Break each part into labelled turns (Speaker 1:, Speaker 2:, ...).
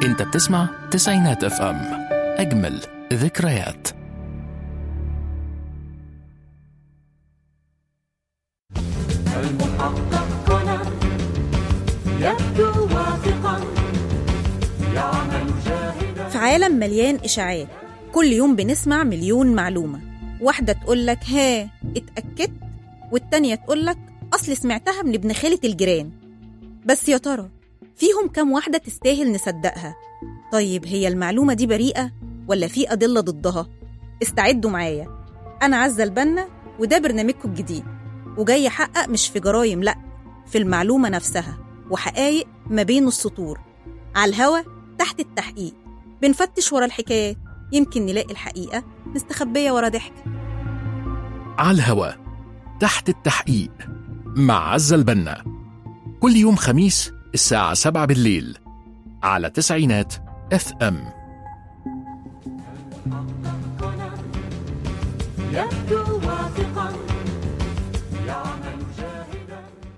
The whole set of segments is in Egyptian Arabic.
Speaker 1: انت بتسمع تسعينات اف ام اجمل ذكريات
Speaker 2: المحقق كونان يبدو واثقا يعمل جاهدا
Speaker 3: في عالم مليان إشاعات كل يوم بنسمع مليون معلومة واحدة تقولك ها اتأكدت والتانية تقولك أصل سمعتها من ابن خالة الجيران بس يا ترى فيهم كام واحدة تستاهل نصدقها طيب هي المعلومة دي بريئة ولا في أدلة ضدها استعدوا معايا أنا عزة البنا وده برنامجكم الجديد وجاي أحقق مش في جرايم لأ في المعلومة نفسها وحقايق ما بين السطور على الهوا تحت التحقيق بنفتش ورا الحكايات يمكن نلاقي الحقيقة مستخبية ورا ضحك
Speaker 1: على الهوا تحت التحقيق مع عزة البنا كل يوم خميس الساعة 7 بالليل على تسعينات اف ام
Speaker 2: يبدو واثقا يعمل جاهدا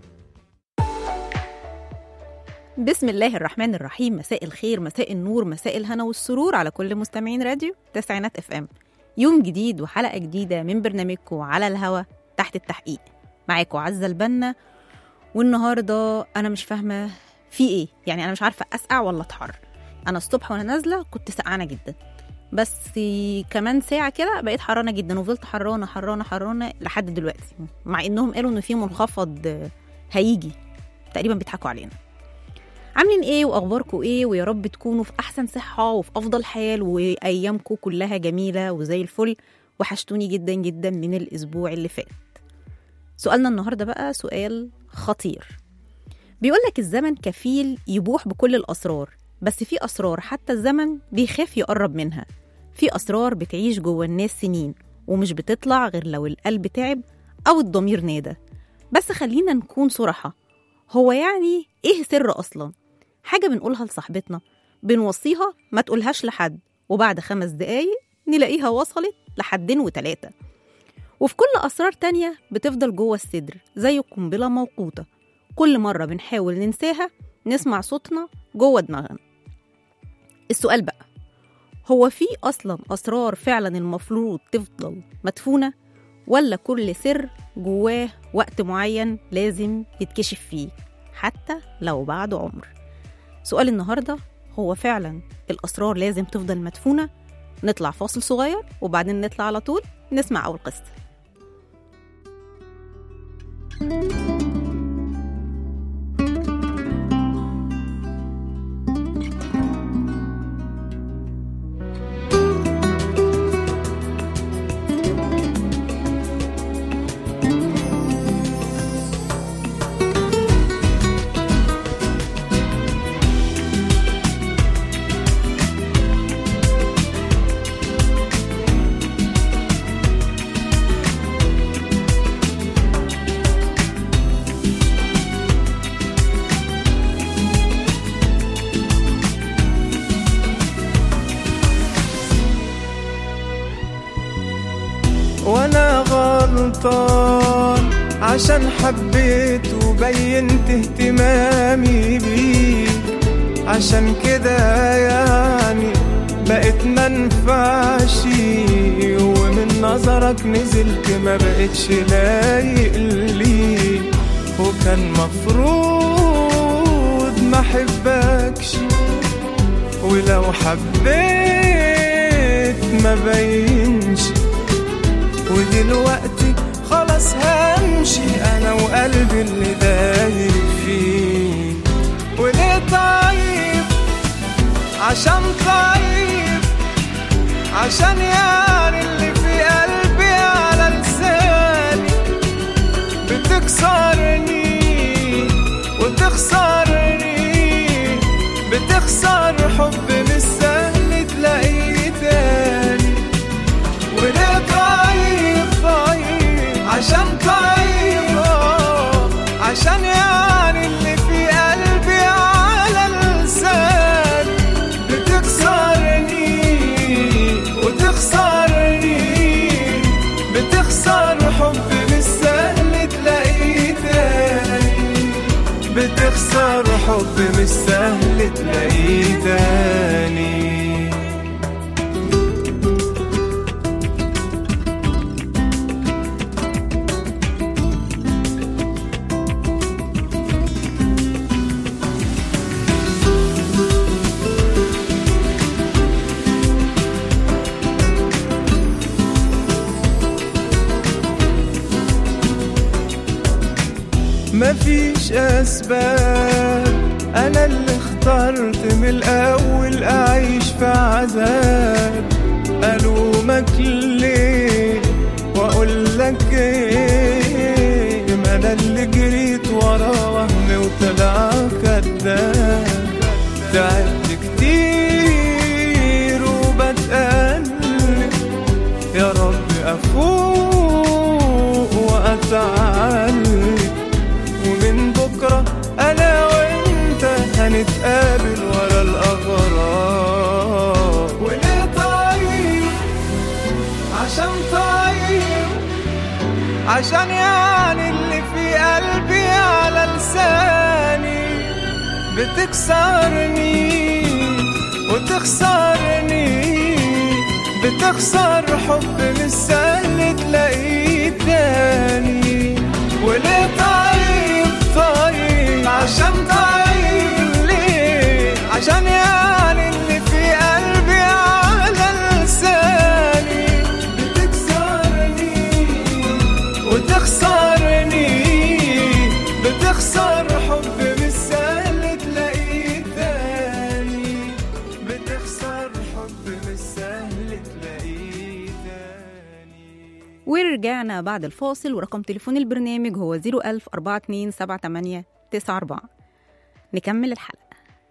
Speaker 3: بسم الله الرحمن الرحيم مساء الخير مساء النور مساء الهنا والسرور على كل مستمعين راديو تسعينات اف ام يوم جديد وحلقة جديدة من برنامجكم على الهوا تحت التحقيق معاكم عزة البنا والنهاردة أنا مش فاهمة في إيه يعني أنا مش عارفة أسقع ولا أتحر أنا الصبح وأنا نازلة كنت سقعانة جدا بس كمان ساعة كده بقيت حرانة جدا وفضلت حرانة حرانة حرانة لحد دلوقتي مع إنهم قالوا إن في منخفض آه، هيجي تقريبا بيضحكوا علينا عاملين ايه واخباركم ايه ويا رب تكونوا في احسن صحه وفي افضل حال وايامكم كلها جميله وزي الفل وحشتوني جدا جدا من الاسبوع اللي فات سؤالنا النهارده بقى سؤال خطير بيقول لك الزمن كفيل يبوح بكل الاسرار بس في اسرار حتى الزمن بيخاف يقرب منها في اسرار بتعيش جوه الناس سنين ومش بتطلع غير لو القلب تعب او الضمير نادى بس خلينا نكون صراحه هو يعني ايه سر اصلا حاجه بنقولها لصاحبتنا بنوصيها ما تقولهاش لحد وبعد خمس دقايق نلاقيها وصلت لحدين وتلاتة وفي كل أسرار تانية بتفضل جوه الصدر زي قنبلة موقوتة كل مرة بنحاول ننساها نسمع صوتنا جوه دماغنا السؤال بقى هو في أصلا أسرار فعلا المفروض تفضل مدفونة ولا كل سر جواه وقت معين لازم يتكشف فيه حتى لو بعد عمر سؤال النهارده هو فعلا الأسرار لازم تفضل مدفونة نطلع فاصل صغير وبعدين نطلع على طول نسمع أول قصة
Speaker 4: وانا غلطان عشان حبيت وبينت اهتمامي بيك عشان كده يعني بقيت منفعش ومن نظرك نزلت ما بقتش لايق ليك وكان مفروض ما احبكش ولو حبيت ما بينش ودلوقتي خلاص همشي انا وقلبي اللي دايب فيه وليه طيب عشان طيب عشان يعني اللي في قلبي على لساني بتكسرني وتخسرني بتخسر حب مش سهل تلاقيه تاني وليه طيب طيب عشان طيب آه، عشان يعني اللي في قلبي على لساني بتكسرني وتخسر بتخسر حب مش سهل تلاقيه تاني مفيش أسباب أنا اللي اخترت من الأول أعيش في عذاب ألومك ليه وأقول لك إيه ما أنا اللي جريت ورا وهم وطلع كداب تعبت كتير وبتقلب يا رب أفوق وأتعلم ومن بكرة أنا وأنت هنتقابل ورا الأغراب وليه طيب عشان طيب عشان يعني اللي في قلبي على لساني بتكسرني وتخسرني بتخسر حب مش سهل تلاقيه تاني وليه طيب طيب عشان طيب ليه عشان يعني اللي في قلبي على لساني بتكسرني وتخسرني بتخسر حب مش سهل تلاقيه تاني بتخسر حب مش سهل تلاقيه تاني
Speaker 3: ورجعنا بعد الفاصل ورقم تليفون البرنامج هو 01000 427894 نكمل الحلقة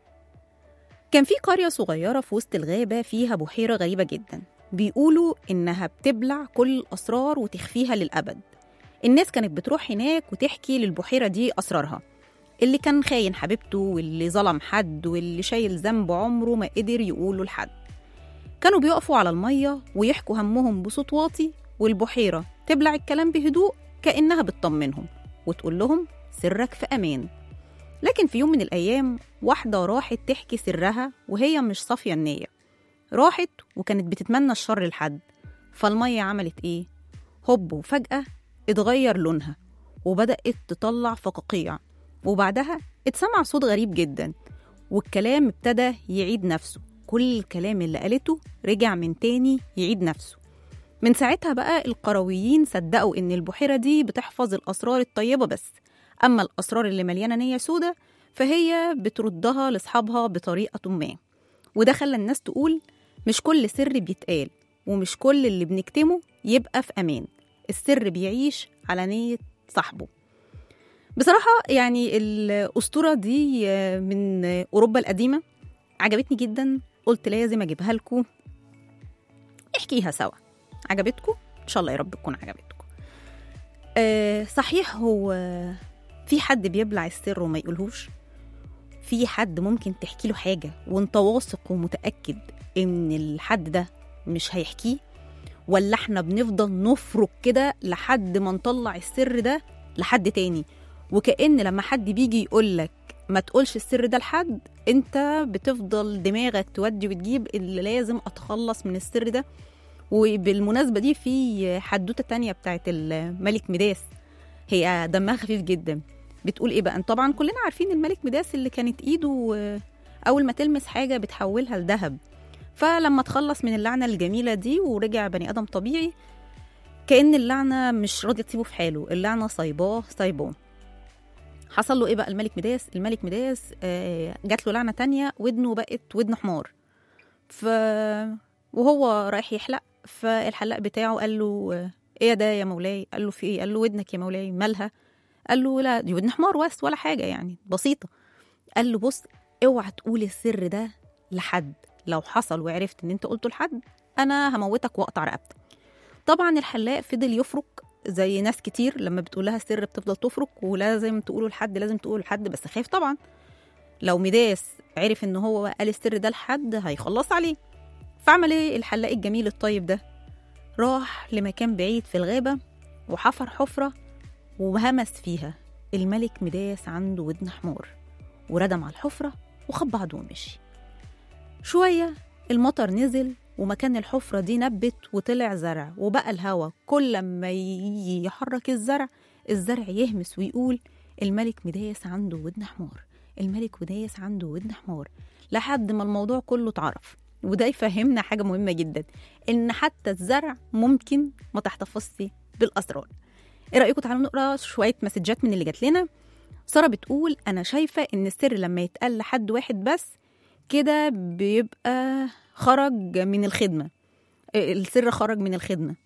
Speaker 3: كان في قرية صغيرة في وسط الغابة فيها بحيرة غريبة جدا بيقولوا إنها بتبلع كل الأسرار وتخفيها للأبد الناس كانت بتروح هناك وتحكي للبحيرة دي أسرارها اللي كان خاين حبيبته واللي ظلم حد واللي شايل ذنب عمره ما قدر يقوله لحد كانوا بيقفوا على المية ويحكوا همهم بصوت واطي والبحيرة تبلع الكلام بهدوء كأنها بتطمنهم وتقول لهم سرك في أمان لكن في يوم من الأيام واحدة راحت تحكي سرها وهي مش صافية النية راحت وكانت بتتمنى الشر لحد فالمية عملت إيه؟ هوب وفجأة اتغير لونها وبدأت تطلع فقاقيع وبعدها اتسمع صوت غريب جدا والكلام ابتدى يعيد نفسه كل الكلام اللي قالته رجع من تاني يعيد نفسه من ساعتها بقى القرويين صدقوا إن البحيرة دي بتحفظ الأسرار الطيبة بس أما الأسرار اللي مليانة نية سودة فهي بتردها لأصحابها بطريقة ما وده خلى الناس تقول مش كل سر بيتقال ومش كل اللي بنكتمه يبقى في أمان السر بيعيش على نية صاحبه بصراحة يعني الأسطورة دي من أوروبا القديمة عجبتني جدا قلت لازم أجيبها لكم احكيها سوا عجبتكم ان شاء الله يا رب تكون عجبتكم أه صحيح هو في حد بيبلع السر وما يقولهوش في حد ممكن تحكي له حاجة وانت واثق ومتأكد ان الحد ده مش هيحكيه ولا احنا بنفضل نفرك كده لحد ما نطلع السر ده لحد تاني وكأن لما حد بيجي يقولك ما تقولش السر ده لحد انت بتفضل دماغك تودي وتجيب اللي لازم اتخلص من السر ده وبالمناسبة دي في حدوتة تانية بتاعت الملك ميداس هي دمها خفيف جدا بتقول ايه بقى طبعا كلنا عارفين الملك ميداس اللي كانت ايده اول ما تلمس حاجة بتحولها لذهب فلما تخلص من اللعنة الجميلة دي ورجع بني ادم طبيعي كأن اللعنة مش راضية تسيبه في حاله اللعنة صايباه صايباه حصل له ايه بقى الملك ميداس الملك ميداس آه جات له لعنة تانية ودنه بقت ودن حمار ف وهو رايح يحلق فالحلاق بتاعه قال له ايه ده يا مولاي قال له في ايه قال له ودنك يا مولاي مالها قال له لا دي ودن حمار بس ولا حاجه يعني بسيطه قال له بص اوعى تقول السر ده لحد لو حصل وعرفت ان انت قلته لحد انا هموتك واقطع رقبتك طبعا الحلاق فضل يفرك زي ناس كتير لما بتقول لها السر بتفضل تفرك ولازم تقوله لحد لازم تقوله لحد بس خايف طبعا لو ميداس عرف ان هو قال السر ده لحد هيخلص عليه فعمل ايه الحلاق الجميل الطيب ده راح لمكان بعيد في الغابة وحفر حفرة وهمس فيها الملك مداس عنده ودن حمار وردم على الحفرة وخد بعضه ومشي شوية المطر نزل ومكان الحفرة دي نبت وطلع زرع وبقى الهوا كل ما يجي يحرك الزرع الزرع يهمس ويقول الملك مداس عنده ودن حمار الملك مداس عنده ودن حمار لحد ما الموضوع كله اتعرف وده يفهمنا حاجة مهمة جدا إن حتى الزرع ممكن ما تحتفظش بالأسرار ايه رأيكم تعالوا نقرا شوية مسجات من اللي جات لنا سارة بتقول أنا شايفة إن السر لما يتقال لحد واحد بس كده بيبقى خرج من الخدمة آه، السر خرج من الخدمة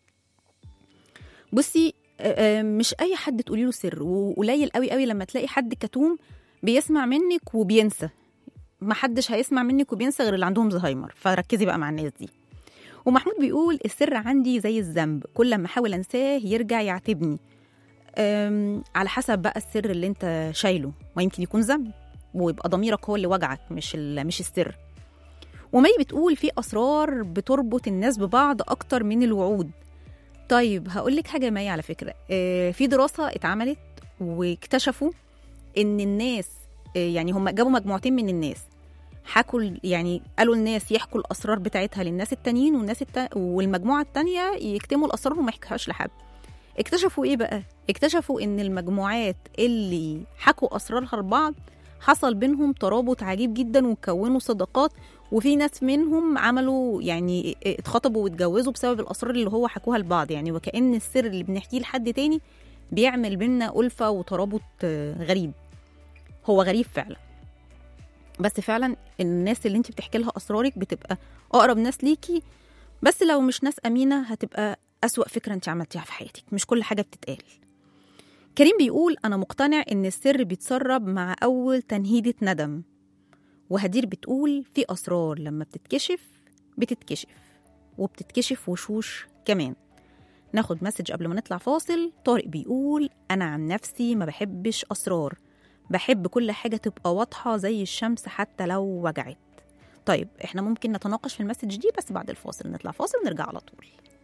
Speaker 3: بصي آه، آه، مش أي حد تقولي له سر وقليل قوي قوي لما تلاقي حد كتوم بيسمع منك وبينسى محدش هيسمع منك وبينسى غير اللي عندهم زهايمر فركزي بقى مع الناس دي ومحمود بيقول السر عندي زي الذنب كل ما احاول انساه يرجع يعاتبني أم، على حسب بقى السر اللي انت شايله ما يمكن يكون ذنب ويبقى ضميرك هو اللي وجعك مش ال- مش السر ومي بتقول في اسرار بتربط الناس ببعض اكتر من الوعود طيب هقول لك حاجه مي على فكره آه، في دراسه اتعملت واكتشفوا ان الناس آه، يعني هم جابوا مجموعتين من الناس حكوا ال- يعني قالوا الناس يحكوا الاسرار بتاعتها للناس التانيين والناس التا... والمجموعه التانيه يكتموا الاسرار وما يحكوهاش لحد اكتشفوا ايه بقى اكتشفوا ان المجموعات اللي حكوا اسرارها لبعض حصل بينهم ترابط عجيب جدا وكونوا صداقات وفي ناس منهم عملوا يعني اتخطبوا واتجوزوا بسبب الاسرار اللي هو حكوها لبعض يعني وكأن السر اللي بنحكيه لحد تاني بيعمل بينا ألفة وترابط آه، غريب هو غريب فعلا بس فعلا الناس اللي انت بتحكي لها اسرارك بتبقى اقرب ناس ليكي بس لو مش ناس امينه هتبقى اسوا فكره انت عملتيها في حياتك مش كل حاجه بتتقال كريم بيقول انا مقتنع ان السر بيتسرب مع اول تنهيده ندم وهدير بتقول في اسرار لما بتتكشف بتتكشف وبتتكشف وشوش كمان ناخد مسج قبل ما نطلع فاصل طارق بيقول انا عن نفسي ما بحبش اسرار بحب كل حاجة تبقى واضحة زي الشمس حتى لو وجعت طيب احنا ممكن نتناقش في المسج دي بس بعد الفاصل نطلع فاصل ونرجع على طول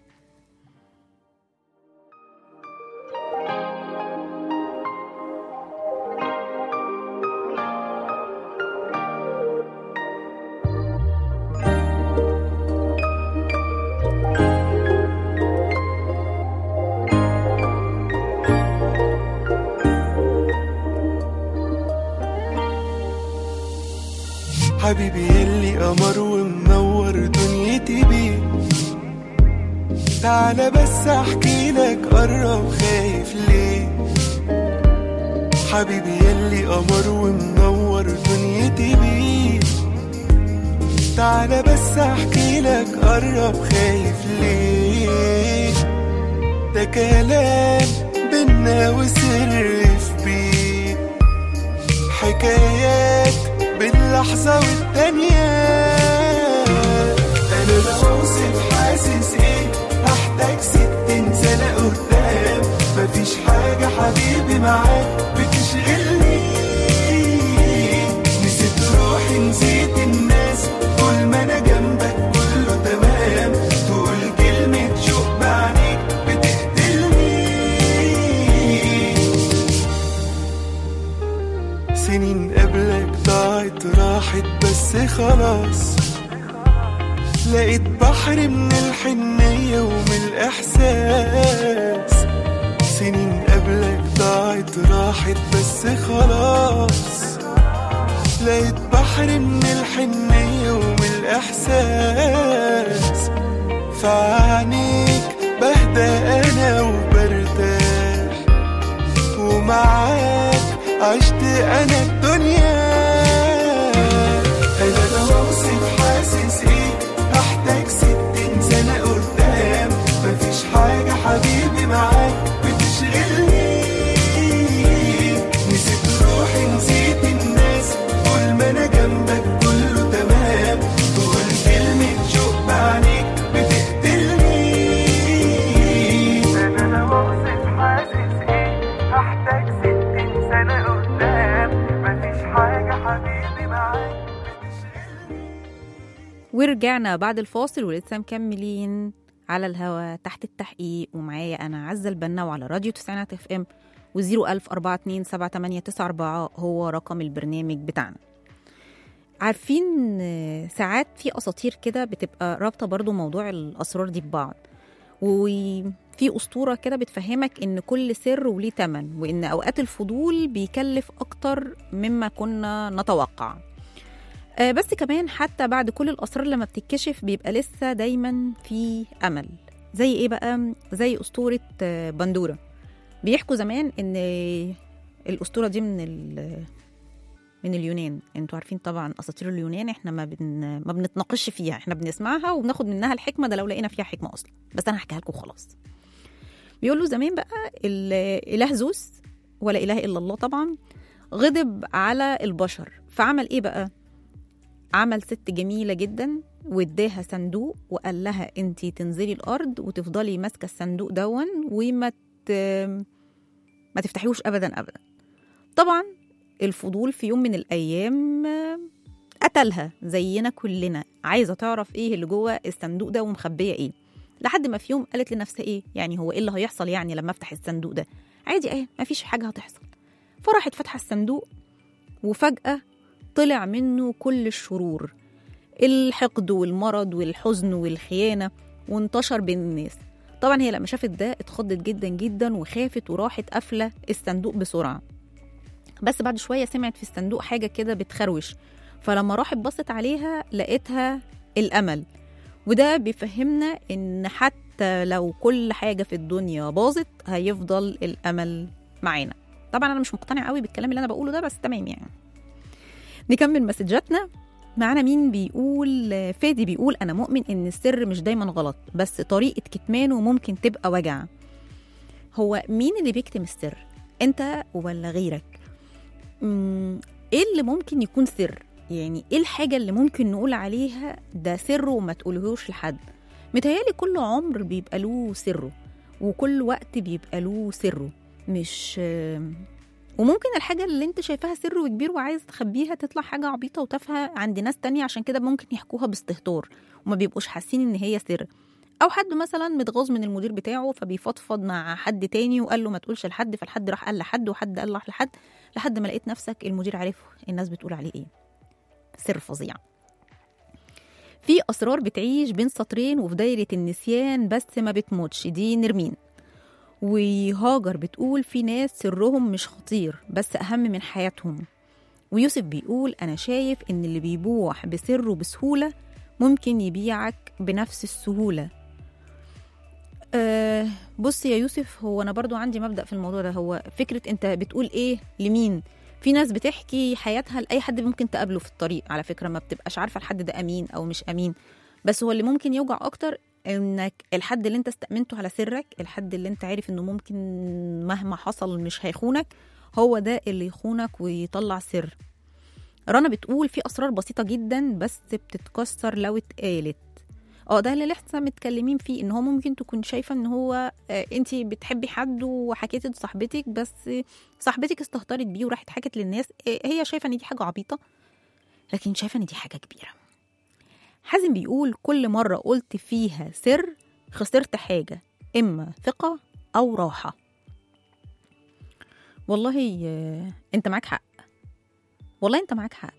Speaker 4: حبيبي يلي قمر ومنور دنيتي بيه تعالى بس احكي لك قرب خايف ليه حبيبي يلي قمر ومنور دنيتي بيه تعالى بس احكي لك قرب خايف ليه ده كلام بينا وسر في بيه حكايات باللحظة والتانية أنا لو أوصف حاسس إيه هحتاج ستين سنة قدام مفيش حاجة حبيبي معاك بتشغلني نسيت روحي نسيت الناس طول ما أنا جنبك كله تمام تقول كلمة شوق بعينيك بتقتلني سنين قبلك ضاعت راحت بس خلاص لقيت بحر من الحنية ومن الإحساس سنين قبلك ضاعت راحت بس خلاص لقيت بحر من الحنية ومن الإحساس فعنيك بهدى أنا وبرتاح ومعاك عشت انا الدنيا انا لو اوصف حاسس ايه هحتاج ستين سنة قدام مفيش حاجة حبيبي معاك بتشغلني نسيت روحي نسيت الناس طول ما انا جنبك كله تمام تقول كلمة شوق بعينيك بتقتلني انا لو اوصف حاسس ايه هحتاج ستين سنة قدام مفيش حاجة حبيبي معاك
Speaker 3: ورجعنا بعد الفاصل ولسه مكملين على الهوا تحت التحقيق ومعايا انا عزه البنا وعلى راديو تسعينات اف ام و01000 427 هو رقم البرنامج بتاعنا عارفين آه، ساعات في اساطير كده بتبقى رابطه برضو موضوع الاسرار دي ببعض وفي اسطوره كده بتفهمك ان كل سر وليه تمن وان اوقات الفضول بيكلف اكتر مما كنا نتوقع آه، بس كمان حتى بعد كل الاسرار لما بتتكشف بيبقى لسه دايما في امل زي ايه بقى زي اسطوره آه، بندوره بيحكوا زمان ان الاسطوره دي من ال- من اليونان انتوا عارفين طبعا اساطير اليونان احنا ما بن... ما بنتناقش فيها احنا بنسمعها وبناخد منها الحكمه ده لو لقينا فيها حكمه اصلا بس انا هحكيها لكم خلاص بيقولوا زمان بقى الاله زوس ولا اله الا الله طبعا غضب على البشر فعمل ايه بقى عمل ست جميله جدا واداها صندوق وقال لها انت تنزلي الارض وتفضلي ماسكه الصندوق دون وما ت... ما تفتحيهوش ابدا ابدا طبعا الفضول في يوم من الايام آه، قتلها زينا كلنا عايزه تعرف ايه اللي جوه الصندوق ده ومخبيه ايه لحد ما في يوم قالت لنفسها ايه يعني هو ايه اللي هيحصل يعني لما افتح الصندوق ده عادي ايه مفيش حاجه هتحصل فراحت فاتحه الصندوق وفجاه طلع منه كل الشرور الحقد والمرض والحزن والخيانه وانتشر بين الناس طبعا هي لما شافت ده اتخضت جدا جدا وخافت وراحت قافله الصندوق بسرعه بس بعد شويه سمعت في الصندوق حاجه كده بتخروش فلما راحت بصت عليها لقيتها الامل وده بيفهمنا ان حتى لو كل حاجه في الدنيا باظت هيفضل الامل معانا طبعا انا مش مقتنعه قوي بالكلام اللي انا بقوله ده بس تمام يعني نكمل مسجاتنا معانا مين بيقول فادي بيقول انا مؤمن ان السر مش دايما غلط بس طريقه كتمانه ممكن تبقى وجع هو مين اللي بيكتم السر انت ولا غيرك مم، ايه اللي ممكن يكون سر يعني ايه الحاجة اللي ممكن نقول عليها ده سر وما تقولهوش لحد متهيالي كل عمر بيبقى له سره وكل وقت بيبقى له سره مش وممكن الحاجة اللي انت شايفاها سر وكبير وعايز تخبيها تطلع حاجة عبيطة وتافهة عند ناس تانية عشان كده ممكن يحكوها باستهتار وما بيبقوش حاسين ان هي سر او حد مثلا متغاظ من المدير بتاعه فبيفضفض مع حد تاني وقال له ما تقولش لحد فالحد راح قال لحد وحد قال راح لحد لحد ما لقيت نفسك المدير عارف الناس بتقول عليه ايه سر فظيع في اسرار بتعيش بين سطرين وفي دايره النسيان بس ما بتموتش دي نرمين وهاجر بتقول في ناس سرهم مش خطير بس اهم من حياتهم ويوسف بيقول انا شايف ان اللي بيبوح بسره بسهوله ممكن يبيعك بنفس السهوله أه بص يا يوسف هو انا برضو عندي مبدا في الموضوع ده هو فكره انت بتقول ايه لمين في ناس بتحكي حياتها لاي حد ممكن تقابله في الطريق على فكره ما بتبقاش عارفه الحد ده امين او مش امين بس هو اللي ممكن يوجع اكتر انك الحد اللي انت استأمنته على سرك الحد اللي انت عارف انه ممكن مهما حصل مش هيخونك هو ده اللي يخونك ويطلع سر رنا بتقول في اسرار بسيطه جدا بس بتتكسر لو اتقالت اه ده اللي لسه متكلمين فيه ان هو ممكن تكون شايفه ان هو آه انت بتحبي حد وحكيتي لصاحبتك بس صاحبتك استهترت بيه وراحت حكت للناس آه هي شايفه ان دي حاجه عبيطه لكن شايفه ان دي حاجه كبيره حازم بيقول كل مره قلت فيها سر خسرت حاجه اما ثقه او راحه والله آه انت معاك حق والله انت معاك حق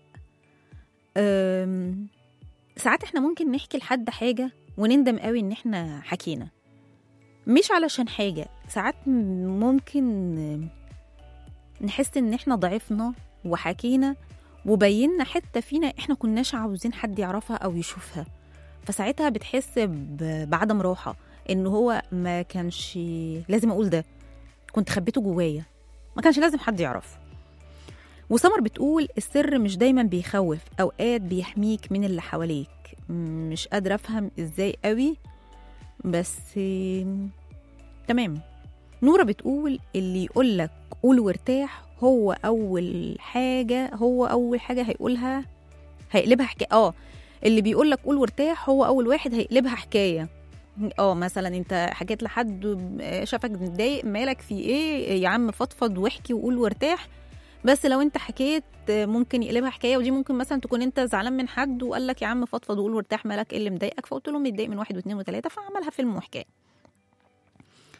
Speaker 3: أم، ساعات احنا ممكن نحكي لحد حاجة ونندم قوي ان احنا حكينا مش علشان حاجة ساعات م- ممكن نحس ان احنا ضعفنا وحكينا وبينا حتة فينا احنا كناش عاوزين حد يعرفها او يشوفها فساعتها بتحس ب- بعدم راحة ان هو ما كانش لازم اقول ده كنت خبيته جوايا ما كانش لازم حد يعرف وسمر بتقول السر مش دايما بيخوف اوقات بيحميك من اللي حواليك م- مش قادرة افهم ازاي قوي بس آم، تمام نورة بتقول اللي يقولك قول وارتاح هو اول حاجة هو اول حاجة هيقولها هيقلبها حكاية اه اللي بيقولك قول وارتاح هو اول واحد هيقلبها حكاية اه مثلا انت حكيت لحد آه، شافك متضايق مالك في ايه يا عم فضفض واحكي وقول وارتاح بس لو انت حكيت آه، ممكن يقلبها حكايه ودي ممكن مثلا تكون انت زعلان من حد وقال لك يا عم فضفض وقول وارتاح مالك ايه اللي مضايقك فقلت له متضايق من واحد واثنين وثلاثه فعملها فيلم وحكايه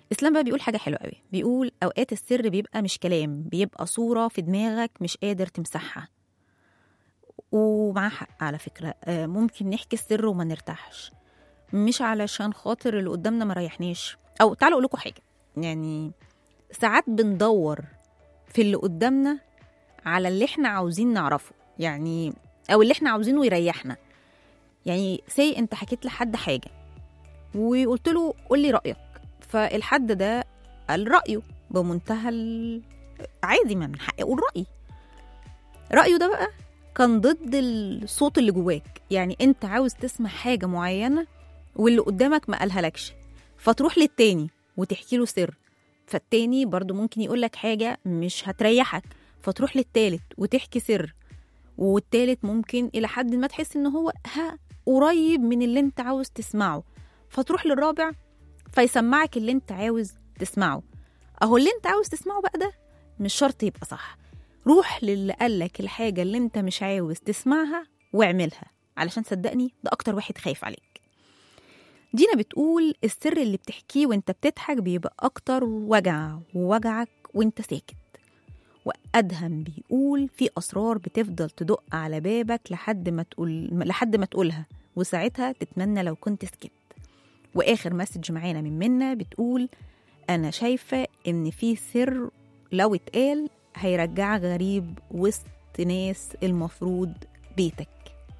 Speaker 3: اسلام بقى بيقول حاجه حلوه قوي بيقول اوقات السر بيبقى مش كلام بيبقى صوره في دماغك مش قادر تمسحها ومعاه حق على فكره آه، ممكن نحكي السر وما نرتاحش مش علشان خاطر اللي قدامنا ما ريحناش او تعالوا اقول لكم حاجه يعني ساعات بندور في اللي قدامنا على اللي احنا عاوزين نعرفه يعني او اللي احنا عاوزينه يريحنا يعني سي انت حكيت لحد حاجه وقلت له قول لي رايك فالحد ده قال رايه بمنتهى ال- عادي ما من حقي اقول رايي رايه ده بقى كان ضد الصوت اللي جواك يعني انت عاوز تسمع حاجه معينه واللي قدامك ما قالها لكش فتروح للتاني وتحكي له سر فالتاني برضو ممكن يقول لك حاجه مش هتريحك فتروح للتالت وتحكي سر والتالت ممكن الى حد ما تحس ان هو ها قريب من اللي انت عاوز تسمعه فتروح للرابع فيسمعك اللي انت عاوز تسمعه اهو اللي انت عاوز تسمعه بقى ده مش شرط يبقى صح روح للي قالك الحاجة اللي انت مش عاوز تسمعها واعملها علشان صدقني ده اكتر واحد خايف عليك دينا بتقول السر اللي بتحكيه وانت بتضحك بيبقى اكتر وجع ووجعك وانت ساكت وادهم بيقول في اسرار بتفضل تدق على بابك لحد ما تقول لحد ما تقولها وساعتها تتمنى لو كنت سكت واخر مسج معانا من منا بتقول انا شايفه ان في سر لو اتقال هيرجعك غريب وسط ناس المفروض بيتك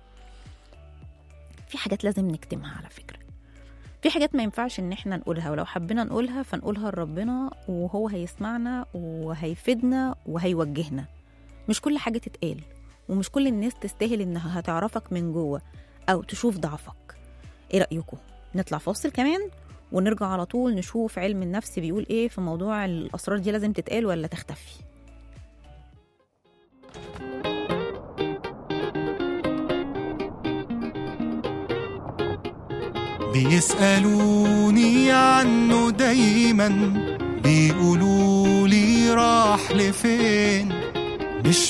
Speaker 3: في حاجات لازم نكتمها على فكره في حاجات ما ينفعش ان احنا نقولها ولو حبينا نقولها فنقولها لربنا وهو هيسمعنا وهيفيدنا وهيوجهنا مش كل حاجه تتقال ومش كل الناس تستاهل انها هتعرفك من جوه او تشوف ضعفك ايه رايكم نطلع فاصل كمان ونرجع على طول نشوف علم النفس بيقول ايه في موضوع الاسرار دي لازم تتقال ولا تختفي
Speaker 4: بيسألوني عنه دايما بيقولوا لي راح لفين مش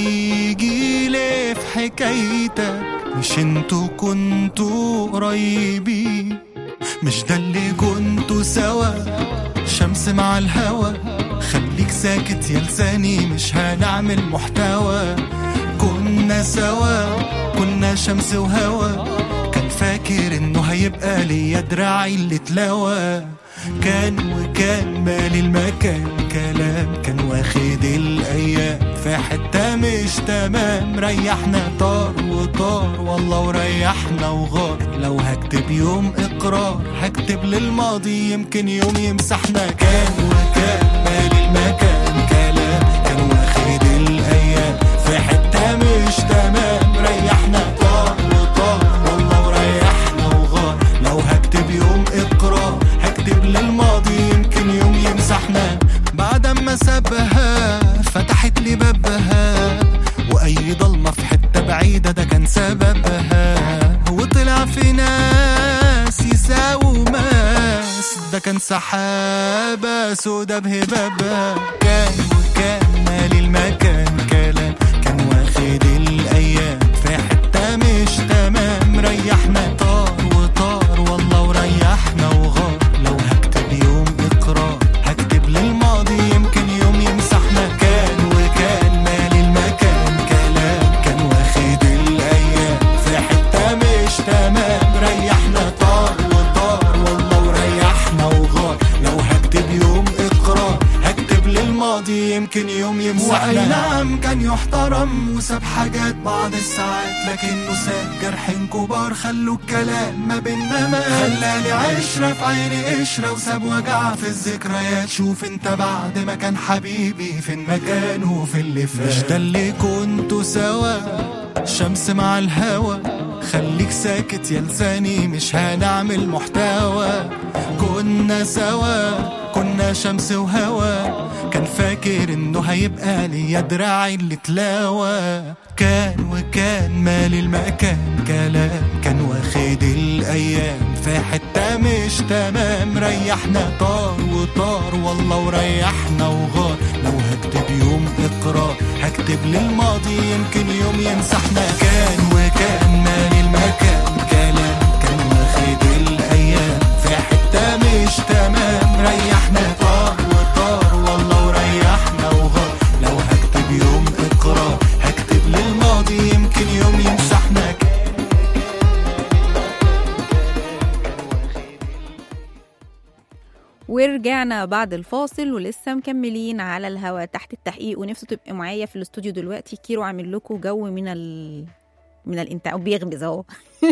Speaker 4: بيجي ليه في حكايتك مش انتوا كنتوا قريبين مش ده اللي كنتوا سوا شمس مع الهوا خليك ساكت يا لساني مش هنعمل محتوى كنا سوا كنا شمس وهوا كان فاكر انه هيبقى ليا دراعي اللي اتلوى كان وكان مالي المكان كلام كان واخد الايام في حته مش تمام ريحنا طار وطار والله وريحنا وغار لو هكتب يوم اقرار هكتب للماضي يمكن يوم يمسحنا كان وكان مالي المكان كلام كان واخد الايام في حته مش تمام ريحنا طار وطار والله وريحنا وغار لو هكتب يوم اقرار هكتب للماضي يمكن يوم يمسحنا بعد ما سابها فتحت لي بابها واي ضلمه في حته بعيده ده كان سببها وطلع في ناس يساووا ماس ده كان سحابه سودا بهبابها كان وكان مالي المكان كلام كان واخد الايام في حته مش تمام ريحنا طار وطار والله وريحنا وغار لو هكتب يوم اقرار هكتب للماضي يمكن يوم يمسحنا كان وكان مالي المكان كلام كان واخد الايام في حته مش تمام ريحنا طار وطار والله وريحنا وغار لو هكتب يوم اقرار هكتب للماضي يمكن يوم يمسحنا واي نعم كان يحترم وساب حاجات بعض الساعات لكنه ساب جرحين كبار خلوا الكلام ما بينا ما خلاني عشرة في عيني قشرة وساب وجع في الذكريات شوف انت بعد ما كان حبيبي فين مكانه في اللي فات مش ده اللي كنتوا سوا شمس مع الهوا خليك ساكت يا لساني مش هنعمل محتوى كنا سوا كنا شمس وهوا كان فاكر انه هيبقى ليا دراعي اللي تلاوى كان وكان مالي المكان كلام كان واخد الايام في حته مش تمام ريحنا طار وطار والله وريحنا وغار لو هكتب يوم اقرار هكتب للماضي يمكن يوم يمسحنا كان وكان مالي المكان كلام كان واخد الايام في حته مش تمام ريحنا احنا طار وطار والله وريحنا وغار لو هكتب يوم اقرار هكتب للماضي يمكن يوم يمسحنا
Speaker 3: ورجعنا بعد الفاصل ولسه مكملين على الهوا تحت التحقيق ونفسه تبقى معايا في الاستوديو دلوقتي كيرو عامل لكم جو من ال من الانتاج بيغمز اهو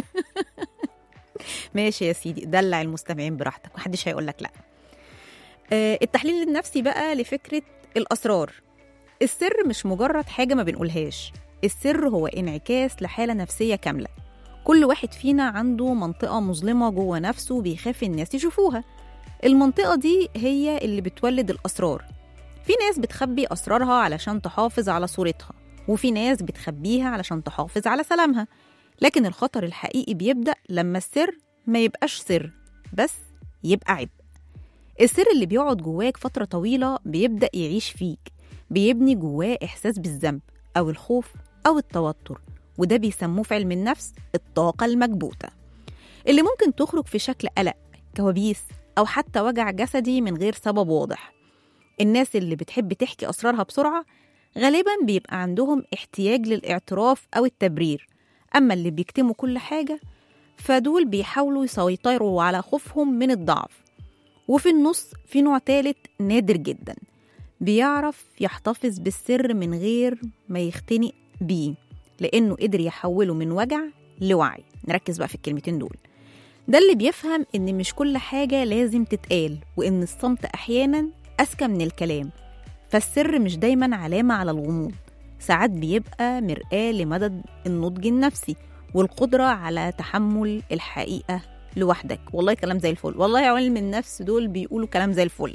Speaker 3: ماشي يا سيدي دلع المستمعين براحتك محدش هيقول لك لا آه، التحليل النفسي بقى لفكره الاسرار السر مش مجرد حاجه ما بنقولهاش السر هو انعكاس لحاله نفسيه كامله كل واحد فينا عنده منطقه مظلمه جوه نفسه بيخاف الناس يشوفوها المنطقة دي هي اللي بتولد الأسرار في ناس بتخبي أسرارها علشان تحافظ على صورتها وفي ناس بتخبيها علشان تحافظ على سلامها لكن الخطر الحقيقي بيبدأ لما السر ما يبقاش سر بس يبقى عبء السر اللي بيقعد جواك فترة طويلة بيبدأ يعيش فيك بيبني جواه إحساس بالذنب أو الخوف أو التوتر وده بيسموه في علم النفس الطاقة المكبوتة اللي ممكن تخرج في شكل قلق كوابيس أو حتى وجع جسدي من غير سبب واضح الناس اللي بتحب تحكي أسرارها بسرعة غالبا بيبقى عندهم احتياج للاعتراف أو التبرير أما اللي بيكتموا كل حاجة فدول بيحاولوا يسيطروا على خوفهم من الضعف وفي النص في نوع تالت نادر جدا بيعرف يحتفظ بالسر من غير ما يختنق بيه لأنه قدر يحوله من وجع لوعي نركز بقى في الكلمتين دول ده اللي بيفهم إن مش كل حاجة لازم تتقال وإن الصمت أحيانا أذكى من الكلام فالسر مش دايما علامة على الغموض ساعات بيبقى مرآة لمدد النضج النفسي والقدرة على تحمل الحقيقة لوحدك والله كلام زي الفل والله علم النفس دول بيقولوا كلام زي الفل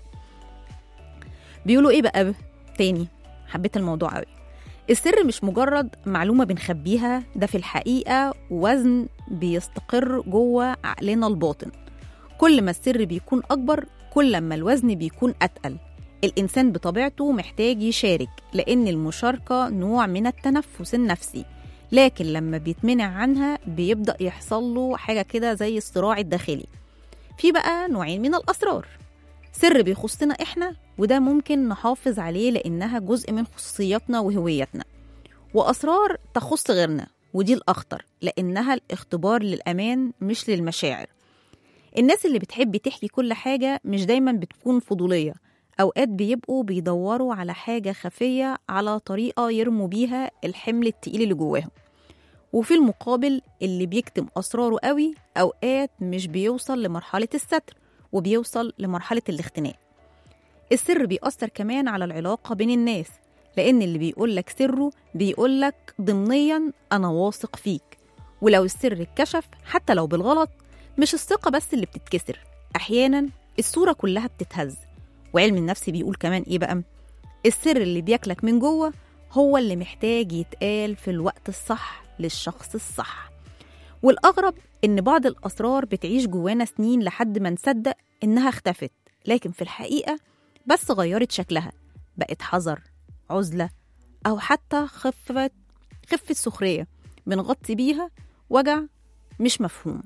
Speaker 3: بيقولوا ايه بقى تاني حبيت الموضوع قوي السر مش مجرد معلومة بنخبيها ده في الحقيقة وزن بيستقر جوه عقلنا الباطن كل ما السر بيكون أكبر كل ما الوزن بيكون أتقل الإنسان بطبيعته محتاج يشارك لأن المشاركة نوع من التنفس النفسي لكن لما بيتمنع عنها بيبدأ يحصل له حاجة كده زي الصراع الداخلي في بقى نوعين من الأسرار سر بيخصنا إحنا وده ممكن نحافظ عليه لأنها جزء من خصوصياتنا وهويتنا وأسرار تخص غيرنا ودي الأخطر لأنها الاختبار للأمان مش للمشاعر الناس اللي بتحب تحكي كل حاجة مش دايما بتكون فضولية أوقات بيبقوا بيدوروا على حاجة خفية على طريقة يرموا بيها الحمل التقيل اللي جواهم وفي المقابل اللي بيكتم أسراره قوي أوقات مش بيوصل لمرحلة الستر وبيوصل لمرحلة الاختناق السر بيأثر كمان على العلاقة بين الناس لأن اللي بيقولك سره بيقولك ضمنيا أنا واثق فيك ولو السر اتكشف حتى لو بالغلط مش الثقة بس اللي بتتكسر أحيانا الصورة كلها بتتهز وعلم النفس بيقول كمان إيه بقى السر اللي بياكلك من جوه هو اللي محتاج يتقال في الوقت الصح للشخص الصح والأغرب إن بعض الأسرار بتعيش جوانا سنين لحد ما نصدق إنها اختفت لكن في الحقيقة بس غيرت شكلها بقت حذر عزلة أو حتى خفة خفة سخرية بنغطي بيها وجع مش مفهوم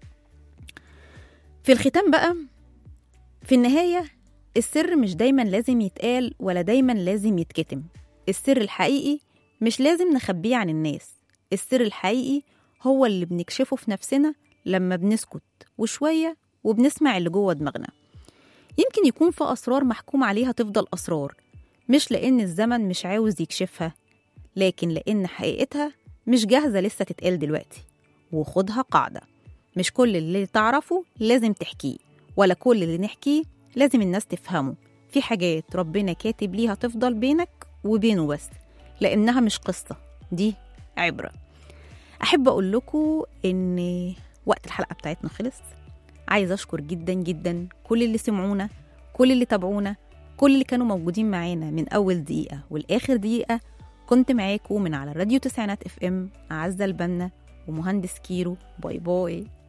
Speaker 3: في الختام بقى في النهاية السر مش دايما لازم يتقال ولا دايما لازم يتكتم السر الحقيقي مش لازم نخبيه عن الناس السر الحقيقي هو اللي بنكشفه في نفسنا لما بنسكت وشوية وبنسمع اللي جوه دماغنا يمكن يكون في أسرار محكوم عليها تفضل أسرار مش لأن الزمن مش عاوز يكشفها لكن لأن حقيقتها مش جاهزة لسه تتقال دلوقتي وخدها قاعدة مش كل اللي تعرفه لازم تحكيه ولا كل اللي نحكيه لازم الناس تفهمه في حاجات ربنا كاتب ليها تفضل بينك وبينه بس لأنها مش قصة دي عبرة أحب أقول لكم إن وقت الحلقة بتاعتنا خلص عايزة أشكر جدا جدا كل اللي سمعونا كل اللي تابعونا كل اللي كانوا موجودين معانا من أول دقيقة والآخر دقيقة كنت معاكم من على راديو تسعينات اف ام أعزة البنا ومهندس كيرو باي باي